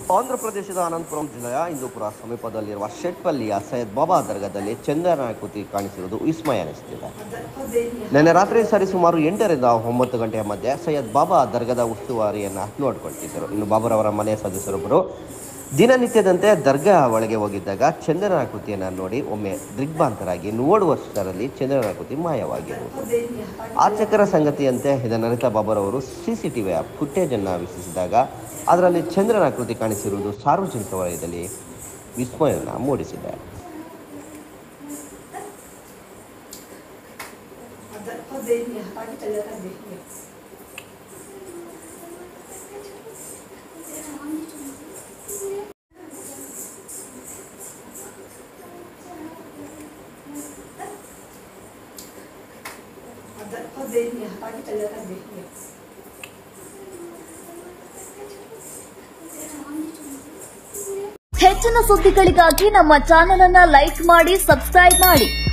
ಆಂಧ್ರಪ್ರದೇಶದ ಅನಂತಪುರಂ ಜಿಲ್ಲೆಯ ಹಿಂದೂಪುರ ಸಮೀಪದಲ್ಲಿರುವ ಶೆಟ್ಪಲ್ಲಿಯ ಸೈಯದ್ ಬಾಬಾ ದರ್ಗಾದಲ್ಲಿ ಚಂದ್ರನಾಕೃತಿ ಕಾಣಿಸಿರುವುದು ವಿಸ್ಮಯ ಅನಿಸುತ್ತಿದೆ ನಿನ್ನೆ ರಾತ್ರಿ ಸರಿಸುಮಾರು ಎಂಟರಿಂದ ಒಂಬತ್ತು ಗಂಟೆಯ ಮಧ್ಯೆ ಸೈಯದ್ ಬಾಬಾ ದರ್ಗಾದ ಉಸ್ತುವಾರಿಯನ್ನು ನೋಡಿಕೊಳ್ತಿದ್ದರು ಇನ್ನು ಬಾಬರವರ ಮನೆಯ ಸದಸ್ಯರೊಬ್ಬರು ದಿನನಿತ್ಯದಂತೆ ದರ್ಗಾ ಒಳಗೆ ಹೋಗಿದ್ದಾಗ ಚಂದ್ರನಾಕೃತಿಯನ್ನು ನೋಡಿ ಒಮ್ಮೆ ದಿಗ್ಭ್ರಾಂತರಾಗಿ ನೋಡುವಷ್ಟರಲ್ಲಿ ಚಂದ್ರನಾಕೃತಿ ಮಾಯವಾಗಿರುವುದು ಆಚಕರ ಸಂಗತಿಯಂತೆ ಇದನ್ನರಿತ ಬಾಬರವರು ಸಿಸಿಟಿವಿಯ ಫುಟೇಜನ್ನು ವೀಕ್ಷಿಸಿದಾಗ ಅದರಲ್ಲಿ ಚಂದ್ರನಾಕೃತಿ ಕಾಣಿಸಿರುವುದು ಸಾರ್ವಜನಿಕ ವಲಯದಲ್ಲಿ ವಿಸ್ಮಯವನ್ನು ಮೂಡಿಸಿದೆ ಹೆಚ್ಚಿನ ಸುದ್ದಿಗಳಿಗಾಗಿ ನಮ್ಮ ಚಾನೆಲ್ ಅನ್ನ ಲೈಕ್ ಮಾಡಿ ಸಬ್ಸ್ಕ್ರೈಬ್ ಮಾಡಿ